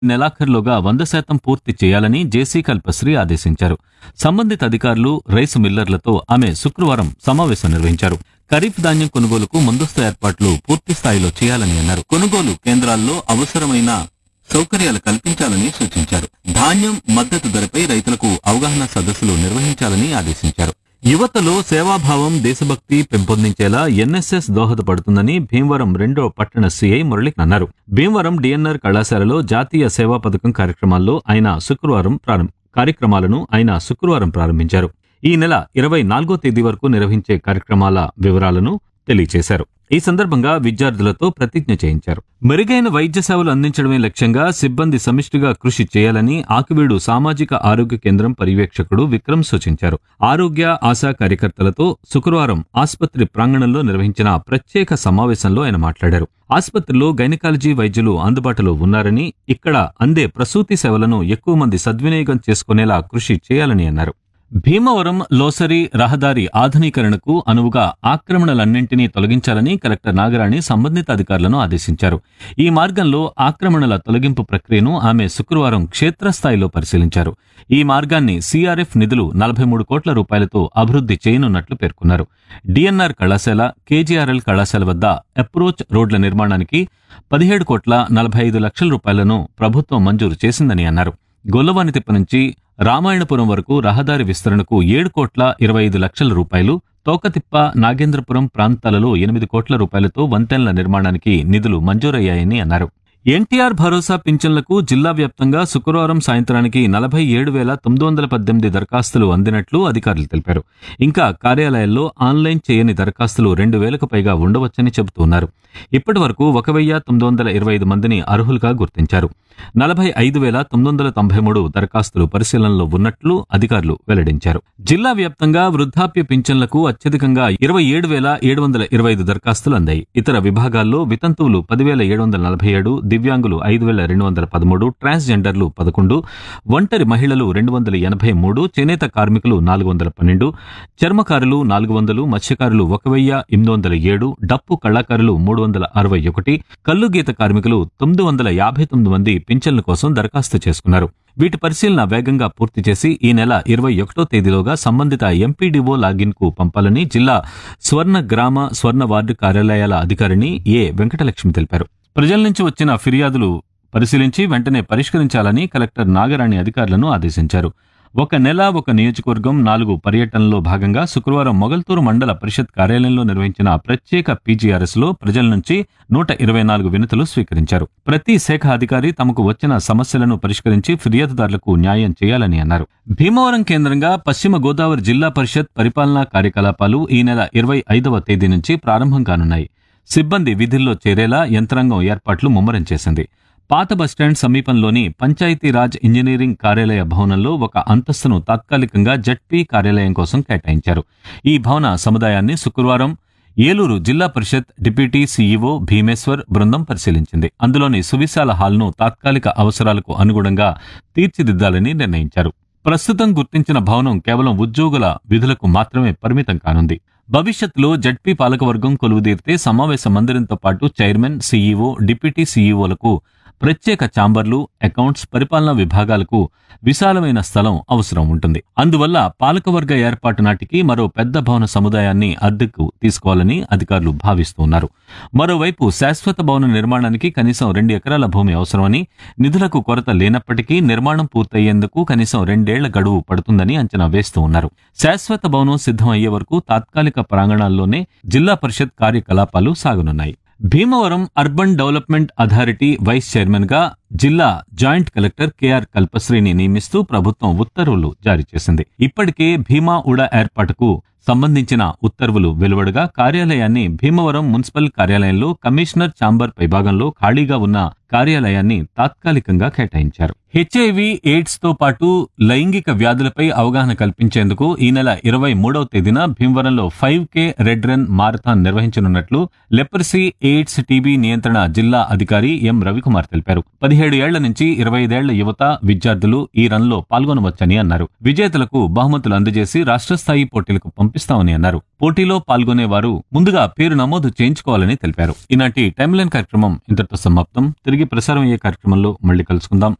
నెలాఖరులోగా వంద శాతం పూర్తి చేయాలని జేసీ కల్పశ్రీ ఆదేశించారు సంబంధిత అధికారులు రైసు మిల్లర్లతో ఆమె శుక్రవారం సమావేశం నిర్వహించారు ఖరీఫ్ ధాన్యం కొనుగోలుకు ముందస్తు ఏర్పాట్లు పూర్తి స్థాయిలో చేయాలని అన్నారు కొనుగోలు కేంద్రాల్లో అవసరమైన సౌకర్యాలు కల్పించాలని సూచించారు ధాన్యం మద్దతు ధరపై రైతులకు అవగాహన సదస్సులు నిర్వహించాలని ఆదేశించారు యువతలో సేవాభావం దేశభక్తి పెంపొందించేలా ఎన్ఎస్ఎస్ దోహదపడుతుందని భీమవరం రెండో పట్టణ సీఐ మురళి అన్నారు భీమవరం డిఎన్ఆర్ కళాశాలలో జాతీయ సేవా పథకం కార్యక్రమాల్లో ఆయన శుక్రవారం ప్రారంభ కార్యక్రమాలను ఆయన శుక్రవారం ప్రారంభించారు ఈ నెల ఇరవై నాలుగో తేదీ వరకు నిర్వహించే కార్యక్రమాల వివరాలను తెలియజేశారు ఈ సందర్భంగా విద్యార్థులతో ప్రతిజ్ఞ చేయించారు మెరుగైన వైద్య సేవలు అందించడమే లక్ష్యంగా సిబ్బంది సమిష్టిగా కృషి చేయాలని ఆకివీడు సామాజిక ఆరోగ్య కేంద్రం పర్యవేక్షకుడు విక్రమ్ సూచించారు ఆరోగ్య ఆశా కార్యకర్తలతో శుక్రవారం ఆసుపత్రి ప్రాంగణంలో నిర్వహించిన ప్రత్యేక సమావేశంలో ఆయన మాట్లాడారు ఆసుపత్రిలో గైనకాలజీ వైద్యులు అందుబాటులో ఉన్నారని ఇక్కడ అందే ప్రసూతి సేవలను ఎక్కువ మంది సద్వినియోగం చేసుకునేలా కృషి చేయాలని అన్నారు భీమవరం లోసరి రహదారి ఆధునీకరణకు అనువుగా ఆక్రమణలన్నింటినీ తొలగించాలని కలెక్టర్ నాగరాణి సంబంధిత అధికారులను ఆదేశించారు ఈ మార్గంలో ఆక్రమణల తొలగింపు ప్రక్రియను ఆమె శుక్రవారం క్షేత్రస్థాయిలో పరిశీలించారు ఈ మార్గాన్ని సీఆర్ఎఫ్ నిధులు నలభై మూడు కోట్ల రూపాయలతో అభివృద్ధి చేయనున్నట్లు పేర్కొన్నారు డిఎన్ఆర్ కళాశాల కేజీఆర్ఎల్ కళాశాల వద్ద అప్రోచ్ రోడ్ల నిర్మాణానికి పదిహేడు కోట్ల నలభై ఐదు లక్షల రూపాయలను ప్రభుత్వం మంజూరు చేసిందని అన్నారు గొల్లవానితిప్ప నుంచి రామాయణపురం వరకు రహదారి విస్తరణకు ఏడు కోట్ల ఇరవై ఐదు లక్షల రూపాయలు తోకతిప్ప నాగేంద్రపురం ప్రాంతాలలో ఎనిమిది కోట్ల రూపాయలతో వంతెనల నిర్మాణానికి నిధులు మంజూరయ్యాయని అన్నారు ఎన్టీఆర్ భరోసా పింఛన్లకు జిల్లా వ్యాప్తంగా శుక్రవారం సాయంత్రానికి నలభై ఏడు వేల తొమ్మిది వందల పద్దెనిమిది దరఖాస్తులు అందినట్లు అధికారులు తెలిపారు ఇంకా కార్యాలయాల్లో ఆన్లైన్ చేయని దరఖాస్తులు రెండు వేలకు పైగా ఉండవచ్చని చెబుతున్నారు ఇప్పటి వరకు ఒక వెయ్యి తొమ్మిది వందల ఇరవై ఐదు మందిని అర్హులుగా గుర్తించారు నలభై ఐదు వేల తొమ్మిది వందల తొంభై మూడు దరఖాస్తులు పరిశీలనలో ఉన్నట్లు అధికారులు వెల్లడించారు జిల్లా వ్యాప్తంగా వృద్ధాప్య పింఛన్లకు అత్యధికంగా ఇరవై ఏడు వేల ఏడు వందల ఇరవై ఐదు దరఖాస్తులు అందాయి ఇతర విభాగాల్లో వితంతువులు పదివేల ఏడు వందల నలభై ఏడు దివ్యాంగులు ఐదు వేల రెండు వందల పదమూడు ట్రాన్స్జెండర్లు పదకొండు ఒంటరి మహిళలు రెండు వందల ఎనభై మూడు చేనేత కార్మికులు నాలుగు వందల పన్నెండు చర్మకారులు నాలుగు వందలు మత్స్యకారులు ఒక వెయ్యి ఎనిమిది వందల ఏడు డప్పు కళాకారులు మూడు వందల అరవై ఒకటి కల్లు గీత కార్మికులు తొమ్మిది వందల యాభై తొమ్మిది మంది పింఛన్ల కోసం దరఖాస్తు చేసుకున్నారు వీటి పరిశీలన వేగంగా పూర్తి చేసి ఈ నెల ఇరవై ఒకటో తేదీలోగా సంబంధిత ఎంపీడీఓ లాగిన్ కు పంపాలని జిల్లా స్వర్ణ గ్రామ స్వర్ణ వార్డు కార్యాలయాల అధికారిని ఏ వెంకటలక్ష్మి తెలిపారు ప్రజల నుంచి వచ్చిన ఫిర్యాదులు పరిశీలించి వెంటనే పరిష్కరించాలని కలెక్టర్ నాగరాణి అధికారులను ఆదేశించారు ఒక నెల ఒక నియోజకవర్గం నాలుగు పర్యటనలో భాగంగా శుక్రవారం మొగల్తూరు మండల పరిషత్ కార్యాలయంలో నిర్వహించిన ప్రత్యేక పీజీఆర్ఎస్ లో ప్రజల నుంచి నూట ఇరవై నాలుగు వినతులు స్వీకరించారు ప్రతి శాఖ అధికారి తమకు వచ్చిన సమస్యలను పరిష్కరించి ఫిర్యాదుదారులకు న్యాయం చేయాలని అన్నారు భీమవరం కేంద్రంగా పశ్చిమ గోదావరి జిల్లా పరిషత్ పరిపాలనా కార్యకలాపాలు ఈ నెల ఇరవై ఐదవ తేదీ నుంచి ప్రారంభం కానున్నాయి సిబ్బంది విధుల్లో చేరేలా యంత్రాంగం ఏర్పాట్లు ముమ్మరం చేసింది పాత బస్టాండ్ సమీపంలోని పంచాయతీరాజ్ ఇంజనీరింగ్ కార్యాలయ భవనంలో ఒక అంతస్తును తాత్కాలికంగా జడ్పీ కార్యాలయం కోసం కేటాయించారు ఈ భవన సముదాయాన్ని శుక్రవారం ఏలూరు జిల్లా పరిషత్ డిప్యూటీ సీఈఓ భీమేశ్వర్ బృందం పరిశీలించింది అందులోని సువిశాల హాల్ను తాత్కాలిక అవసరాలకు అనుగుణంగా తీర్చిదిద్దాలని నిర్ణయించారు ప్రస్తుతం గుర్తించిన భవనం కేవలం ఉద్యోగుల విధులకు మాత్రమే పరిమితం కానుంది భవిష్యత్తులో జడ్పీ పాలకవర్గం కొలువుదీరితే సమావేశ మందిరంతో పాటు చైర్మన్ సీఈఓ డిప్యూటీ సీఈఓలకు ప్రత్యేక ఛాంబర్లు అకౌంట్స్ పరిపాలనా విభాగాలకు విశాలమైన స్థలం అవసరం ఉంటుంది అందువల్ల పాలకవర్గ ఏర్పాటు నాటికి మరో పెద్ద భవన సముదాయాన్ని అద్దెకు తీసుకోవాలని అధికారులు భావిస్తున్నారు మరోవైపు శాశ్వత భవన నిర్మాణానికి కనీసం రెండు ఎకరాల భూమి అవసరమని నిధులకు కొరత లేనప్పటికీ నిర్మాణం పూర్తయ్యేందుకు కనీసం రెండేళ్ల గడువు పడుతుందని అంచనా వేస్తూ ఉన్నారు శాశ్వత భవనం సిద్ధం అయ్యే వరకు తాత్కాలిక ప్రాంగణాల్లోనే జిల్లా పరిషత్ కార్యకలాపాలు సాగనున్నాయి Bhimavaram urban development authority vice chairman గా జిల్లా జాయింట్ కలెక్టర్ కెఆర్ కల్పశ్రీని నియమిస్తూ ప్రభుత్వం ఉత్తర్వులు జారీ చేసింది ఇప్పటికే భీమా ఉడా ఏర్పాటుకు సంబంధించిన ఉత్తర్వులు వెలువడగా కార్యాలయాన్ని భీమవరం మున్సిపల్ కార్యాలయంలో కమిషనర్ ఛాంబర్ పైభాగంలో ఖాళీగా ఉన్న కార్యాలయాన్ని తాత్కాలికంగా కేటాయించారు హెచ్ఐవి ఎయిడ్స్ తో పాటు లైంగిక వ్యాధులపై అవగాహన కల్పించేందుకు ఈ నెల ఇరవై మూడవ తేదీన భీమవరంలో five K red run marathon నిర్వహించనున్నట్లు లెపర్సీ ఎయిడ్స్ టీబీ నియంత్రణ జిల్లా అధికారి ఎం రవికుమార్ తెలిపారు పదిహేడు ఏళ్ల నుంచి ఇరవై ఐదేళ్ల యువత విద్యార్థులు ఈ రన్ లో పాల్గొనవచ్చని అన్నారు విజేతలకు బహుమతులు అందజేసి రాష్ట్ర స్థాయి పోటీలకు పంపిస్తామని అన్నారు పోటీలో పాల్గొనే వారు ముందుగా పేరు నమోదు చేయించుకోవాలని తెలిపారు ఈనాటి టైమ్ లైన్ కార్యక్రమం ఇంతటితో సమాప్తం తిరిగి తిరిగి ప్రసారం అయ్యే కార్యక్రమంలో మళ్ళీ కలుసుకుందాం